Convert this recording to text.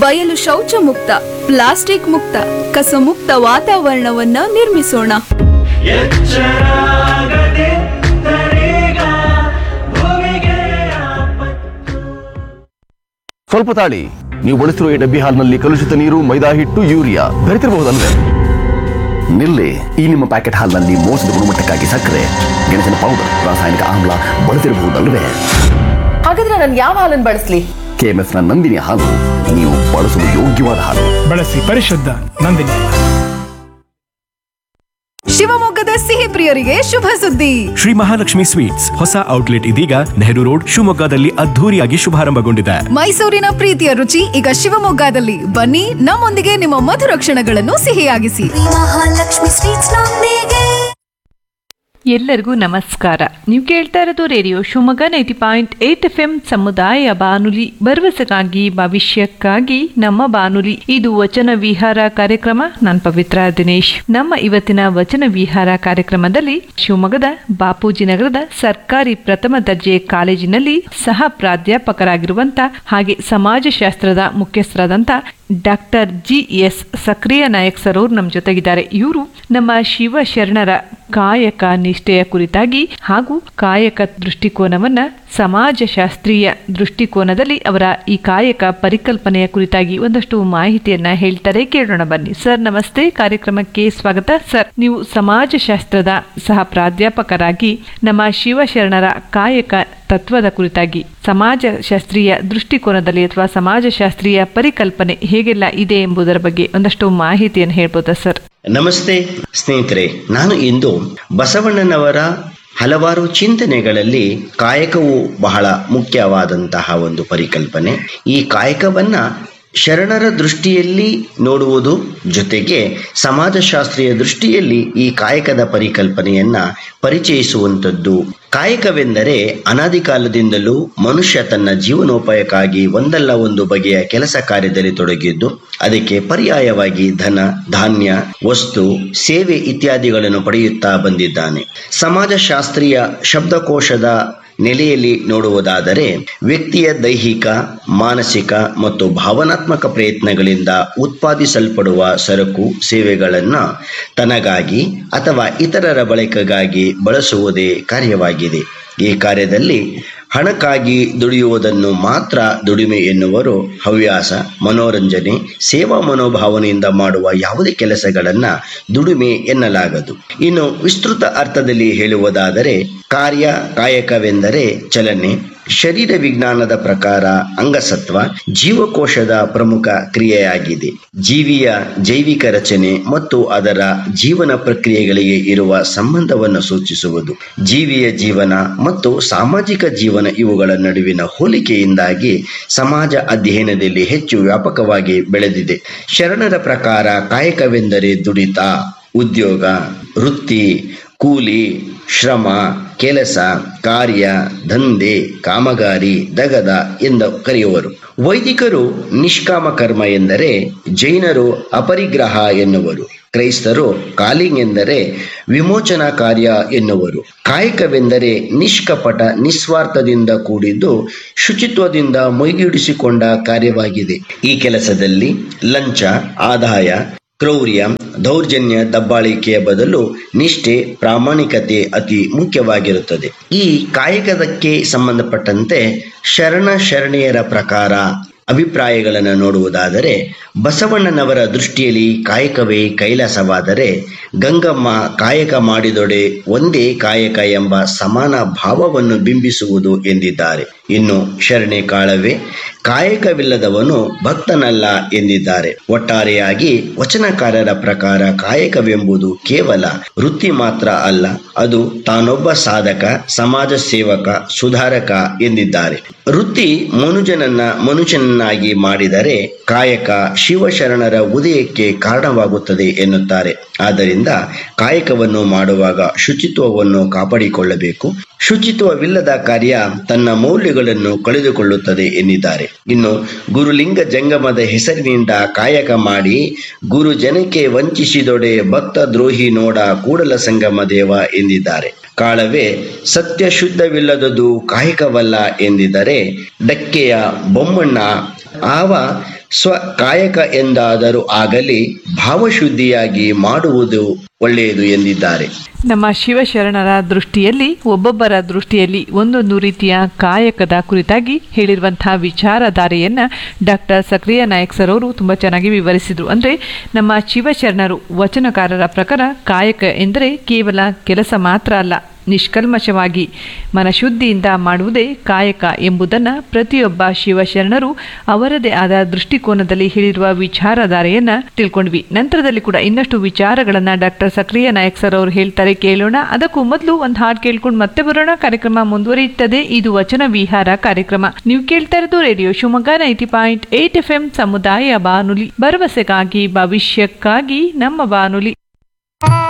ಬಯಲು ಶೌಚ ಮುಕ್ತ ಪ್ಲಾಸ್ಟಿಕ್ ಮುಕ್ತ ಕಸ ಮುಕ್ತ ವಾತಾವರಣವನ್ನ ನಿರ್ಮಿಸೋಣ ಎಚ್ಚರಾಗದೆ ತರೇಗ ಭೂಮಿಗೆ ಆಪತ್ತು ಸ್ವಲ್ಪ ತಾಳಿ ನೀವು ಬಳಸಿರುವ ಈ ಡಬ್ಬಿ ಹಾಲ್ನಲ್ಲಿ ಕಲುಷಿತ ನೀರು ಮೈದಾ ಹಿಟ್ಟು ಯೂರಿಯಾ ಬೆರೆತಿರಬಹುದಲ್ವೇ ನಿಲ್ಲಿ ಈ ನಿಮ್ಮ ಪ್ಯಾಕೆಟ್ ಹಾಲ್ನಲ್ಲಿ ಮೋಸದ ಗುಣಮಟ್ಟಕ್ಕಾಗಿ ಸಕ್ಕರೆ ಗೆಣಸಿನ ಪೌಡರ್ ರಾಸಾಯನಿಕ ಆಮ್ಲ ಬಳಸಿರಬಹುದಲ್ವೇ ಹಾಗಾದ್ರೆ ನಾನು ಯಾವ ಹಾಲನ್ನು ಬಳಸ್ಲಿ ಕೆಎಂಎಫ್ನ ನಂದಿನಿ ಹಾಲು ನೀವು ಬಳಸಲು ಯೋಗ್ಯವಾದ ಹಾಲು ಬಳಸಿ ಪರಿಶುದ್ಧ ನಂದಿನಿ ಶಿವಮೊಗ್ಗದ ಸಿಹಿ ಪ್ರಿಯರಿಗೆ ಶುಭ ಸುದ್ದಿ ಶ್ರೀ ಮಹಾಲಕ್ಷ್ಮಿ ಸ್ವೀಟ್ಸ್ ಹೊಸ ಔಟ್ಲೆಟ್ ಇದೀಗ ನೆಹರು ರೋಡ್ ಶಿವಮೊಗ್ಗದಲ್ಲಿ ಅದ್ಧೂರಿಯಾಗಿ ಶುಭಾರಂಭಗೊಂಡಿದೆ ಮೈಸೂರಿನ ಪ್ರೀತಿಯ ರುಚಿ ಈಗ ಶಿವಮೊಗ್ಗದಲ್ಲಿ ಬನ್ನಿ ನಮ್ಮೊಂದಿಗೆ ನಿಮ್ಮ ಮಧುರ ಕ್ಷಣಗಳನ್ನು ಸಿಹಿಯಾಗಿಸಿ ಮಹಾಲಕ್ಷ್ಮಿ ಸ್ವೀಟ್ಸ್ ನೊಂದಿಗೆ ಎಲ್ಲರಿಗೂ ನಮಸ್ಕಾರ ನೀವು ಕೇಳ್ತಾ ಇರೋದು radio Shivamogga ninety point eight F M ಸಮುದಾಯ ಬಾನುಲಿ ಭರವಸೆಗಾಗಿ ಭವಿಷ್ಯಕ್ಕಾಗಿ ನಮ್ಮ ಬಾನುಲಿ ಇದು ವಚನ ವಿಹಾರ ಕಾರ್ಯಕ್ರಮ ನಾನು ಪವಿತ್ರ ದಿನೇಶ್ ನಮ್ಮ ಇವತ್ತಿನ ವಚನ ವಿಹಾರ ಕಾರ್ಯಕ್ರಮದಲ್ಲಿ ಶಿವಮೊಗ್ಗದ ಬಾಪೂಜಿ ನಗರದ ಸರ್ಕಾರಿ ಪ್ರಥಮ ದರ್ಜೆ ಕಾಲೇಜಿನಲ್ಲಿ ಸಹ ಪ್ರಾಧ್ಯಾಪಕರಾಗಿರುವಂತ ಹಾಗೆ ಸಮಾಜಶಾಸ್ತ್ರದ ಮುಖ್ಯಸ್ಥರಾದಂಥ doctor G S Sakriya Nayak sir ಅವರು ನಮ್ಮ ಜೊತೆಗಿದ್ದಾರೆ ಇವರು ನಮ್ಮ ಶಿವಶರಣರ ಕಾಯಕ ನಿಷ್ಠೆಯ ಕುರಿತಾಗಿ ಹಾಗೂ ಕಾಯಕ ದೃಷ್ಟಿಕೋನವನ್ನ ಸಮಾಜಶಾಸ್ತ್ರೀಯ ದೃಷ್ಟಿಕೋನದಲ್ಲಿ ಅವರ ಈ ಕಾಯಕ ಪರಿಕಲ್ಪನೆಯ ಕುರಿತಾಗಿ ಒಂದಷ್ಟು ಮಾಹಿತಿಯನ್ನ ಹೇಳ್ತಾರೆ ಕೇಳೋಣ ಬನ್ನಿ ಸರ್ ನಮಸ್ತೆ ಕಾರ್ಯಕ್ರಮಕ್ಕೆ ಸ್ವಾಗತ ಸರ್ ನೀವು ಸಮಾಜಶಾಸ್ತ್ರದ ಸಹ ಪ್ರಾಧ್ಯಾಪಕರಾಗಿ ನಮ್ಮ ಶಿವಶರಣರ ಕಾಯಕ ತತ್ವದ ಕುರಿತಾಗಿ ಸಮಾಜಶಾಸ್ತ್ರೀಯ ದೃಷ್ಟಿಕೋನದಲ್ಲಿ ಅಥವಾ ಸಮಾಜಶಾಸ್ತ್ರೀಯ ಪರಿಕಲ್ಪನೆ ಹೇಗೆಲ್ಲ ಇದೆ ಎಂಬುದರ ಬಗ್ಗೆ ಒಂದಷ್ಟು ಮಾಹಿತಿಯನ್ನು ಹೇಳ್ಬೋದಾ ಸರ್ ನಮಸ್ತೆ ಸ್ನೇಹಿತರೆ ನಾನು ಇಂದು ಬಸವಣ್ಣನವರ ಹಲವಾರು ಚಿಂತನೆಗಳಲ್ಲಿ ಕಾಯಕವು ಬಹಳ ಮುಖ್ಯವಾದಂತಹ ಒಂದು ಪರಿಕಲ್ಪನೆ ಈ ಕಾಯಕವನ್ನ ಶರಣರ ದೃಷ್ಟಿಯಲ್ಲಿ ನೋಡುವುದು ಜೊತೆಗೆ ಸಮಾಜಶಾಸ್ತ್ರೀಯ ದೃಷ್ಟಿಯಲ್ಲಿ ಈ ಕಾಯಕದ ಪರಿಕಲ್ಪನೆಯನ್ನ ಪರಿಚಯಿಸುವಂಥದ್ದು ಕಾಯಕವೆಂದರೆ ಅನಾದಿ ಕಾಲದಿಂದಲೂ ಮನುಷ್ಯ ತನ್ನ ಜೀವನೋಪಾಯಕ್ಕಾಗಿ ಒಂದಲ್ಲ ಒಂದು ಬಗೆಯ ಕೆಲಸ ಕಾರ್ಯದಲ್ಲಿ ತೊಡಗಿದ್ದು ಅದಕ್ಕೆ ಪರ್ಯಾಯವಾಗಿ ಧನ ಧಾನ್ಯ ವಸ್ತು ಸೇವೆ ಇತ್ಯಾದಿಗಳನ್ನು ಪಡೆಯುತ್ತಾ ಬಂದಿದ್ದಾನೆ ಸಮಾಜಶಾಸ್ತ್ರೀಯ ಶಬ್ದಕೋಶದ ನೆಲೆಯಲ್ಲಿ ನೋಡುವುದಾದರೆ ವ್ಯಕ್ತಿಯ ದೈಹಿಕ ಮಾನಸಿಕ ಮತ್ತು ಭಾವನಾತ್ಮಕ ಪ್ರಯತ್ನಗಳಿಂದ ಉತ್ಪಾದಿಸಲ್ಪಡುವ ಸರಕು ಸೇವೆಗಳನ್ನು ತನಗಾಗಿ ಅಥವಾ ಇತರರ ಬಳಕೆಗಾಗಿ ಬಳಸುವುದೇ ಕಾರ್ಯವಾಗಿದೆ ಈ ಕಾರ್ಯದಲ್ಲಿ ಹಣಕ್ಕಾಗಿ ದುಡಿಯುವುದನ್ನು ಮಾತ್ರ ದುಡಿಮೆ ಎನ್ನುವರು ಹವ್ಯಾಸ ಮನೋರಂಜನೆ ಸೇವಾ ಮನೋಭಾವನೆಯಿಂದ ಮಾಡುವ ಯಾವುದೇ ಕೆಲಸಗಳನ್ನ ದುಡಿಮೆ ಎನ್ನಲಾಗದು ಇನ್ನು ವಿಸ್ತೃತ ಅರ್ಥದಲ್ಲಿ ಹೇಳುವುದಾದರೆ ಕಾರ್ಯ ಕಾಯಕವೆಂದರೆ ಚಲನೆ ಶರೀರ ವಿಜ್ಞಾನದ ಪ್ರಕಾರ ಅಂಗಸತ್ವ ಜೀವಕೋಶದ ಪ್ರಮುಖ ಕ್ರಿಯೆಯಾಗಿದೆ ಜೀವಿಯ ಜೈವಿಕ ರಚನೆ ಮತ್ತು ಅದರ ಜೀವನ ಪ್ರಕ್ರಿಯೆಗಳಿಗೆ ಇರುವ ಸಂಬಂಧವನ್ನು ಸೂಚಿಸುವುದು ಜೀವಿಯ ಜೀವನ ಮತ್ತು ಸಾಮಾಜಿಕ ಜೀವನ ಇವುಗಳ ನಡುವಿನ ಹೋಲಿಕೆಯಿಂದಾಗಿ ಸಮಾಜ ಅಧ್ಯಯನದಲ್ಲಿ ಹೆಚ್ಚು ವ್ಯಾಪಕವಾಗಿ ಬೆಳೆದಿದೆ ಶರಣರ ಪ್ರಕಾರ ಕಾಯಕವೆಂದರೆ ದುಡಿತ ಉದ್ಯೋಗ ವೃತ್ತಿ ಕೂಲಿ ಶ್ರಮ ಕೆಲಸ ಕಾರ್ಯ ದಂಧೆ ಕಾಮಗಾರಿ ದಗದ ಎಂದು ಕರೆಯುವರು ವೈದಿಕರು ನಿಷ್ಕಾಮ ಕರ್ಮ ಎಂದರೆ ಜೈನರು ಅಪರಿಗ್ರಹ ಎನ್ನುವರು ಕ್ರೈಸ್ತರು ಕಾಲಿಂಗ್ ಎಂದರೆ ವಿಮೋಚನಾ ಕಾರ್ಯ ಎನ್ನುವರು ಕಾಯಕವೆಂದರೆ ನಿಷ್ಕಪಟ ನಿಸ್ವಾರ್ಥದಿಂದ ಕೂಡಿದ್ದು ಶುಚಿತ್ವದಿಂದ ಮೈಗೂಡಿಸಿಕೊಂಡ ಕಾರ್ಯವಾಗಿದೆ ಈ ಕೆಲಸದಲ್ಲಿ ಲಂಚ ಆದಾಯ ಕ್ರೌರ್ಯ ದೌರ್ಜನ್ಯ ದಬ್ಬಾಳಿಕೆಯ ಬದಲು ನಿಷ್ಠೆ ಪ್ರಾಮಾಣಿಕತೆ ಅತಿ ಮುಖ್ಯವಾಗಿರುತ್ತದೆ ಈ ಕಾಯಕದಕ್ಕೆ ಸಂಬಂಧಪಟ್ಟಂತೆ ಶರಣ ಶರಣೆಯರ ಪ್ರಕಾರ ಅಭಿಪ್ರಾಯಗಳನ್ನು ನೋಡುವುದಾದರೆ ಬಸವಣ್ಣನವರ ದೃಷ್ಟಿಯಲ್ಲಿ ಕಾಯಕವೇ ಕೈಲಾಸವಾದರೆ ಗಂಗಮ್ಮ ಕಾಯಕ ಮಾಡಿದೊಡೆ ಒಂದೇ ಕಾಯಕ ಎಂಬ ಸಮಾನ ಭಾವವನ್ನು ಬಿಂಬಿಸುವುದು ಎಂದಿದ್ದಾರೆ ಇನ್ನು ಶರಣೆ ಕಾಳವೇ ಕಾಯಕವಿಲ್ಲದವನು ಭಕ್ತನಲ್ಲ ಎಂದಿದ್ದಾರೆ ಒಟ್ಟಾರೆಯಾಗಿ ವಚನಕಾರರ ಪ್ರಕಾರ ಕಾಯಕವೆಂಬುದು ಕೇವಲ ವೃತ್ತಿ ಮಾತ್ರ ಅಲ್ಲ ಅದು ತಾನೊಬ್ಬ ಸಾಧಕ ಸಮಾಜ ಸೇವಕ ಸುಧಾರಕ ಎಂದಿದ್ದಾರೆ ವೃತ್ತಿ ಮನುಜನನ್ನ ಮನುಷ್ಯನನ್ನಾಗಿ ಮಾಡಿದರೆ ಕಾಯಕ ಶಿವಶರಣರ ಉದಯಕ್ಕೆ ಕಾರಣವಾಗುತ್ತದೆ ಎನ್ನುತ್ತಾರೆ ಆದ್ದರಿಂದ ಕಾಯಕವನ್ನು ಮಾಡುವಾಗ ಶುಚಿತ್ವವನ್ನು ಕಾಪಾಡಿಕೊಳ್ಳಬೇಕು ಶುಚಿತ್ವವಿಲ್ಲದ ಕಾರ್ಯ ತನ್ನ ಮೌಲ್ಯಗಳನ್ನು ಕಳೆದುಕೊಳ್ಳುತ್ತದೆ ಎನ್ನಿದ್ದಾರೆ ಇನ್ನು ಗುರುಲಿಂಗ ಜಂಗಮದ ಹೆಸರಿನಿಂದ ಕಾಯಕ ಮಾಡಿ ಗುರು ಜನಕ್ಕೆ ವಂಚಿಸಿದೊಡೆ ಭಕ್ತ ದ್ರೋಹಿ ನೋಡ ಕೂಡಲ ಸಂಗಮ ದೇವ ಎಂದಿದ್ದಾರೆ ಕಾಳವೇ ಸತ್ಯ ಶುದ್ಧವಿಲ್ಲದದು ಕಾಯಕವಲ್ಲ ಎಂದಿದರೆ ಡಕ್ಕೆಯ ಬೊಮ್ಮಣ್ಣ ಆವ ಸ್ವ ಕಾಯಕ ಎಂದಾದರೂ ಆಗಲಿ ಭಾವಶುದ್ಧಿಯಾಗಿ ಮಾಡುವುದು ಒಳ್ಳೆಯದು ಎಂದಿದ್ದಾರೆ ನಮ್ಮ ಶಿವಶರಣರ ದೃಷ್ಟಿಯಲ್ಲಿ ಒಬ್ಬೊಬ್ಬರ ದೃಷ್ಟಿಯಲ್ಲಿ ಒಂದೊಂದು ರೀತಿಯ ಕಾಯಕದ ಕುರಿತಾಗಿ ಹೇಳಿರುವಂತಹ ವಿಚಾರಧಾರೆಯನ್ನ ಡಾಕ್ಟರ್ ಸಕ್ರಿಯ ನಾಯಕ್ ಸರ್ ಅವರು ತುಂಬ ಚೆನ್ನಾಗಿ ವಿವರಿಸಿದರು ಅಂದರೆ ನಮ್ಮ ಶಿವಶರಣರು ವಚನಕಾರರ ಪ್ರಕಾರ ಕಾಯಕ ಎಂದರೆ ಕೇವಲ ಕೆಲಸ ಮಾತ್ರ ಅಲ್ಲ ನಿಷ್ಕಲ್ಮಶವಾಗಿ ಮನಶುದ್ಧಿಯಿಂದ ಮಾಡುವುದೇ ಕಾಯಕ ಎಂಬುದನ್ನು ಪ್ರತಿಯೊಬ್ಬ ಶಿವಶರಣರು ಅವರದೇ ಆದ ದೃಷ್ಟಿಕೋನದಲ್ಲಿ ಹೇಳಿರುವ ವಿಚಾರಧಾರೆಯನ್ನ ತಿಳ್ಕೊಂಡ್ವಿ ನಂತರದಲ್ಲಿ ಕೂಡ ಇನ್ನಷ್ಟು ವಿಚಾರಗಳನ್ನ ಡಾಕ್ಟರ್ ಸಕ್ರಿಯ ನಾಯಕ್ ಸರ್ ಅವರು ಹೇಳ್ತಾರೆ ಕೇಳೋಣ ಅದಕ್ಕೂ ಮೊದಲು ಒಂದು ಹಾಡು ಕೇಳ್ಕೊಂಡು ಮತ್ತೆ ಬರೋಣ ಕಾರ್ಯಕ್ರಮ ಮುಂದುವರಿಯುತ್ತದೆ ಇದು ವಚನ ವಿಹಾರ ಕಾರ್ಯಕ್ರಮ ನೀವು ಕೇಳ್ತಾ ಇರೋದು radio Shivamogga ninety point eight F M ಸಮುದಾಯ ಬಾನುಲಿ ಭರವಸೆಗಾಗಿ ಭವಿಷ್ಯಕ್ಕಾಗಿ ನಮ್ಮ ಬಾನುಲಿ